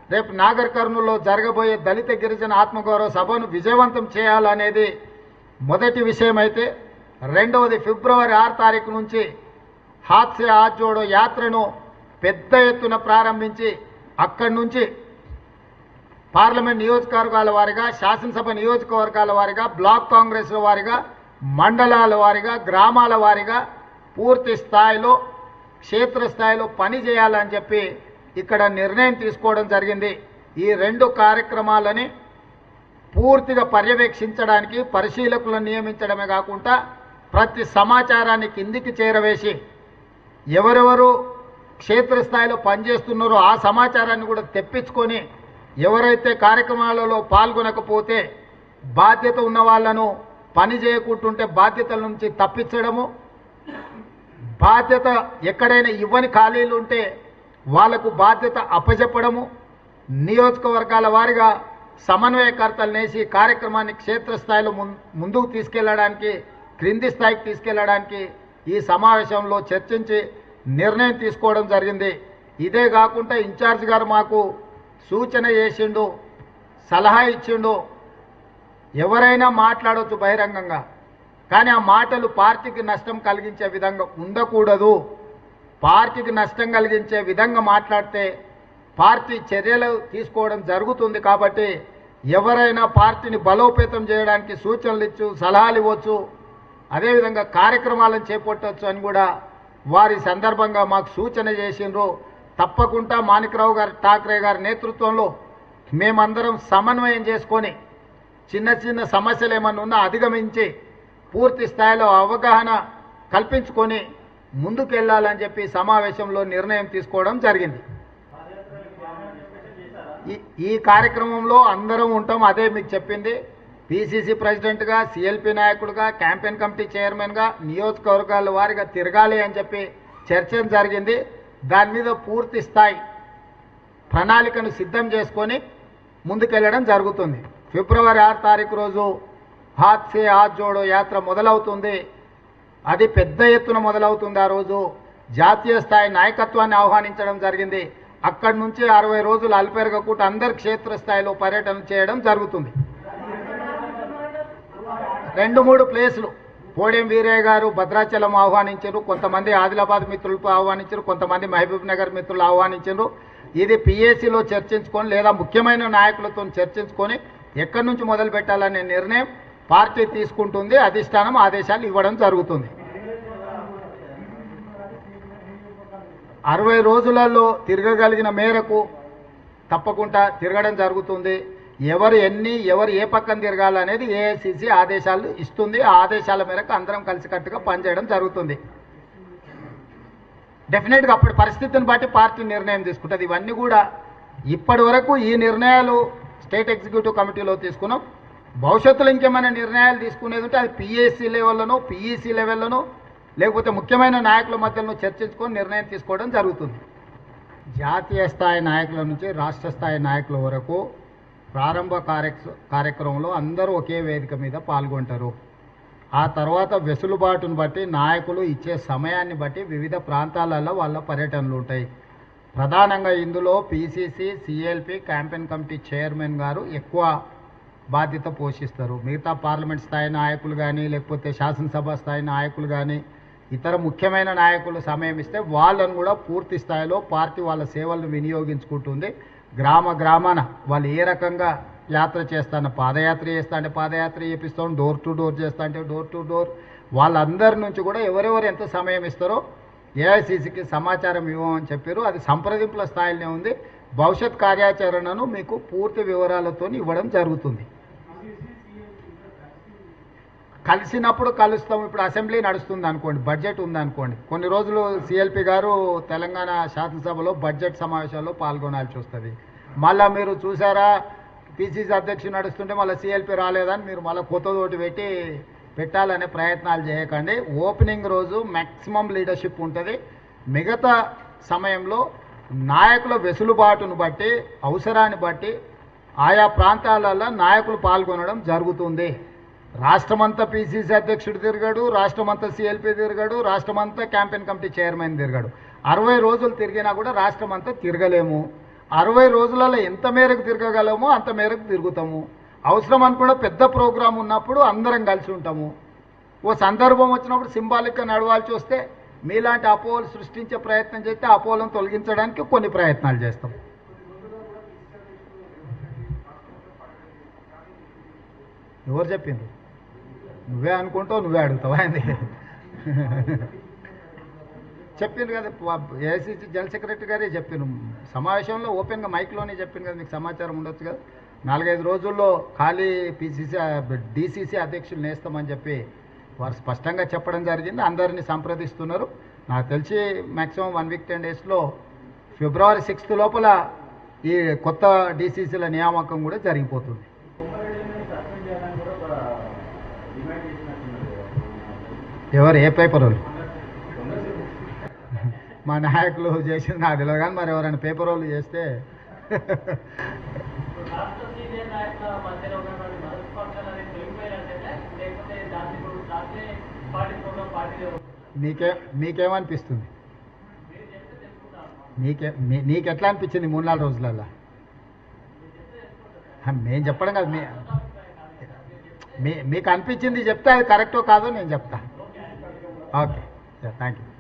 రేపు నాగర్ కర్నూలులో జరగబోయే దళిత గిరిజన ఆత్మగౌరవ సభను విజయవంతం చేయాలనేది మొదటి విషయం అయితే రెండవది ఫిబ్రవరి ఆరు తారీఖు నుంచి హాత్సే హాత్ జోడో యాత్రను పెద్ద ఎత్తున ప్రారంభించి అక్కడి నుంచి పార్లమెంట్ నియోజకవర్గాల వారిగా శాసనసభ నియోజకవర్గాల వారిగా బ్లాక్ కాంగ్రెస్ల వారిగా మండలాల వారిగా గ్రామాల వారిగా పూర్తి స్థాయిలో క్షేత్రస్థాయిలో పని చేయాలని చెప్పి ఇక్కడ నిర్ణయం తీసుకోవడం జరిగింది ఈ రెండు కార్యక్రమాలని పూర్తిగా పర్యవేక్షించడానికి పరిశీలకులను నియమించడమే కాకుండా ప్రతి సమాచారాన్ని కిందికి చేరవేసి ఎవరెవరు క్షేత్రస్థాయిలో పనిచేస్తున్నారో ఆ సమాచారాన్ని కూడా తెప్పించుకొని ఎవరైతే కార్యక్రమాలలో పాల్గొనకపోతే బాధ్యత ఉన్న వాళ్ళను పని చేయకుంటుంటే బాధ్యతల నుంచి తప్పించడము బాధ్యత ఎక్కడైనా ఇవ్వని ఖాళీలు ఉంటే వాళ్లకు బాధ్యత అప్పచెప్పడము నియోజకవర్గాల వారిగా సమన్వయకర్తలు నేసి కార్యక్రమాన్ని క్షేత్రస్థాయిలో ముం- ముందుకు తీసుకెళ్లడానికి క్రింది స్థాయికి తీసుకెళ్లడానికి ఈ సమావేశంలో చర్చించి నిర్ణయం తీసుకోవడం జరిగింది ఇదే కాకుండా ఇన్ఛార్జ్ గారు మాకు సూచన చేసిండు సలహా ఇచ్చిండు ఎవరైనా మాట్లాడవచ్చు బహిరంగంగా కానీ ఆ మాటలు పార్టీకి నష్టం కలిగించే విధంగా ఉండకూడదు పార్టీకి నష్టం కలిగించే విధంగా మాట్లాడితే పార్టీ చర్యలు తీసుకోవడం జరుగుతుంది కాబట్టి ఎవరైనా పార్టీని బలోపేతం చేయడానికి సూచనలు ఇచ్చు సలహాలు ఇవ్వచ్చు అదేవిధంగా కార్యక్రమాలను చేపట్టవచ్చు అని కూడా వారి సందర్భంగా మాకు సూచన చేసిండ్రు తప్పకుండా మాణిక్రావు గారి ఠాక్రే గారి నేతృత్వంలో మేమందరం సమన్వయం చేసుకొని చిన్న చిన్న సమస్యలు ఏమన్నా ఉన్నా అధిగమించి పూర్తి స్థాయిలో అవగాహన కల్పించుకొని ముందుకెళ్లాలని చెప్పి సమావేశంలో నిర్ణయం తీసుకోవడం జరిగింది ఈ- ఈ కార్యక్రమంలో అందరం ఉంటాం అదే మీకు చెప్పింది పిసిసి ప్రెసిడెంట్గా సిఎల్పి నాయకుడిగా క్యాంపెయిన్ కమిటీ చైర్మన్గా నియోజకవర్గాల వారిగా తిరగాలి అని చెప్పి చర్చ జరిగింది దాని మీద పూర్తి స్థాయి ప్రణాళికను సిద్ధం చేసుకొని ముందుకెళ్ళడం జరుగుతుంది ఫిబ్రవరి ఆరు తారీఖు రోజు హాత్ సే హాత్ జోడో యాత్ర మొదలవుతుంది అది పెద్ద ఎత్తున మొదలవుతుంది ఆ రోజు జాతీయ స్థాయి నాయకత్వాన్ని ఆహ్వానించడం జరిగింది అక్కడి నుంచి అరవై రోజులు అల్పెరగకుండా అందరు క్షేత్రస్థాయిలో పర్యటన చేయడం జరుగుతుంది రెండు మూడు ప్లేసులు పోడెం వీరయ్య గారు భద్రాచలం ఆహ్వానించారు కొంతమంది ఆదిలాబాద్ మిత్రులు ఆహ్వానించారు కొంతమంది మహబూబ్ నగర్ మిత్రులు ఆహ్వానించారు ఇది పిఏసీలో చర్చించుకొని లేదా ముఖ్యమైన నాయకులతో చర్చించుకొని ఎక్కడి నుంచి మొదలు పెట్టాలనే నిర్ణయం పార్టీ తీసుకుంటుంది అధిష్టానం ఆదేశాలు ఇవ్వడం జరుగుతుంది అరవై రోజులలో తిరగగలిగిన మేరకు తప్పకుండా తిరగడం జరుగుతుంది ఎవరు ఎన్ని ఎవరు ఏ పక్కన తిరగాలనేది ఏఐసిసి ఆదేశాలు ఇస్తుంది ఆ ఆదేశాల మేరకు అందరం కలిసికట్టుగా పనిచేయడం జరుగుతుంది డెఫినెట్గా అప్పటి పరిస్థితిని బట్టి పార్టీ నిర్ణయం తీసుకుంటుంది ఇవన్నీ కూడా ఇప్పటి వరకు ఈ నిర్ణయాలు స్టేట్ ఎగ్జిక్యూటివ్ కమిటీలో తీసుకున్నాం భవిష్యత్తులో ఇంకేమైనా నిర్ణయాలు తీసుకునేది ఉంటే అది పిఎస్సి లెవెల్లోనో పిఈసి లెవెల్లోనో లేకపోతే ముఖ్యమైన నాయకుల మధ్యలో చర్చించుకొని నిర్ణయం తీసుకోవడం జరుగుతుంది జాతీయ స్థాయి నాయకుల నుంచి రాష్ట్ర స్థాయి నాయకుల వరకు ప్రారంభ కార్య కార్యక్రమంలో అందరూ ఒకే వేదిక మీద పాల్గొంటారు ఆ తర్వాత వెసులుబాటును బట్టి నాయకులు ఇచ్చే సమయాన్ని బట్టి వివిధ ప్రాంతాలలో వాళ్ళ పర్యటనలు ఉంటాయి ప్రధానంగా ఇందులో PCC CLP campaign committee chairman గారు ఎక్కువ బాధ్యత పోషిస్తారు మిగతా పార్లమెంట్ స్థాయి నాయకులు కానీ లేకపోతే శాసనసభ స్థాయి నాయకులు కానీ ఇతర ముఖ్యమైన నాయకులు సమయం ఇస్తే వాళ్ళను కూడా పూర్తి స్థాయిలో పార్టీ వాళ్ళ సేవలను వినియోగించుకుంటుంది గ్రామ గ్రామాన వాళ్ళు ఏ రకంగా యాత్ర చేస్తాను పాదయాత్ర చేస్తా అంటే పాదయాత్ర చేపిస్తాం డోర్ టు డోర్ చేస్తా అంటే డోర్ టు డోర్ వాళ్ళందరి నుంచి కూడా ఎవరెవరు ఎంత సమయం ఇస్తారో ఏఐసిసికి సమాచారం ఇవ్వమని చెప్పారు అది సంప్రదింపుల స్థాయిలోనే ఉంది భవిష్యత్ కార్యాచరణను మీకు పూర్తి వివరాలతో ఇవ్వడం జరుగుతుంది కలిసినప్పుడు కలుస్తాం ఇప్పుడు అసెంబ్లీ నడుస్తుంది అనుకోండి బడ్జెట్ ఉంది అనుకోండి కొన్ని రోజులు సిఎల్పి గారు తెలంగాణ శాసనసభలో బడ్జెట్ సమావేశాల్లో పాల్గొనాల్సి వస్తుంది మళ్ళీ మీరు చూసారా పిసిసి అధ్యక్షుడు నడుస్తుంటే మళ్ళీ సిఎల్పి రాలేదని మీరు మళ్ళీ కొత్తదోటి పెట్టి పెట్టాలనే ప్రయత్నాలు చేయకండి ఓపెనింగ్ రోజు మ్యాక్సిమం లీడర్షిప్ ఉంటుంది మిగతా సమయంలో నాయకుల వెసులుబాటును బట్టి అవసరాన్ని బట్టి ఆయా ప్రాంతాలలో నాయకులు పాల్గొనడం జరుగుతుంది రాష్ట్రమంతా పిసిసి అధ్యక్షుడు తిరిగాడు రాష్ట్రమంతా సిఎల్పి తిరిగాడు రాష్ట్రమంతా క్యాంపెయిన్ కమిటీ చైర్మన్ తిరిగాడు అరవై రోజులు తిరిగినా కూడా రాష్ట్రమంతా తిరగలేము అరవై రోజులలో ఎంత మేరకు తిరగగలమో అంత మేరకు తిరుగుతాము అవసరం అనుకున్న పెద్ద ప్రోగ్రాం ఉన్నప్పుడు అందరం కలిసి ఉంటాము ఓ సందర్భం వచ్చినప్పుడు సింబాలిక్గా నడవాల్సి వస్తే మీలాంటి అపోహలు సృష్టించే ప్రయత్నం చేస్తే అపోహలను తొలగించడానికి కొన్ని ప్రయత్నాలు చేస్తాం ఎవరు చెప్పిండ్రు నువ్వే అనుకుంటావు నువ్వే అడుగుతావా ఏంది చెప్పిండ్రు కదా ఏసీసీ జనరల్ సెక్రటరీ గారే చెప్పిండ్రు సమావేశంలో ఓపెన్గా మైక్లోనే చెప్పింది కదా మీకు సమాచారం ఉండొచ్చు కదా నాలుగైదు రోజుల్లో ఖాళీ పిసిసి డిసిసి అధ్యక్షులు నేస్తామని చెప్పి వారు స్పష్టంగా చెప్పడం జరిగింది అందరినీ సంప్రదిస్తున్నారు నాకు తెలిసి మ్యాక్సిమం వన్ వీక్ టెన్ డేస్లో ఫిబ్రవరి సిక్స్త్ లోపల ఈ కొత్త డిసిసిల నియామకం కూడా జరిగిపోతుంది ఎవరు ఏ పేపర్ వాళ్ళు మా నాయకులు చేసింది నాకు తెలియదు కానీ మరి ఎవరైనా పేపర్ వాళ్ళు చేస్తే రాష్ట్ర సీనియర్ నాయకుల మధ్యలో ఉన్నటువంటి మనస్పర్ధలు అనేది తొలగిపోయినట్టేనా లేకపోతే దాన్ని ఇప్పుడు దాన్నే పార్టీ ప్రోగ్రాం పార్టీలో మీకే మీకేమనిపిస్తుంది నీకే మీ- నీకు ఎట్లా అనిపించింది మూడు నాలుగు రోజులల్లో హ, మేము చెప్పడం కాదు మీ మీ మీకు అనిపించింది చెప్తే అది కరెక్టో కాదో నేను చెప్తా ఓకే థ్యాంక్ యూ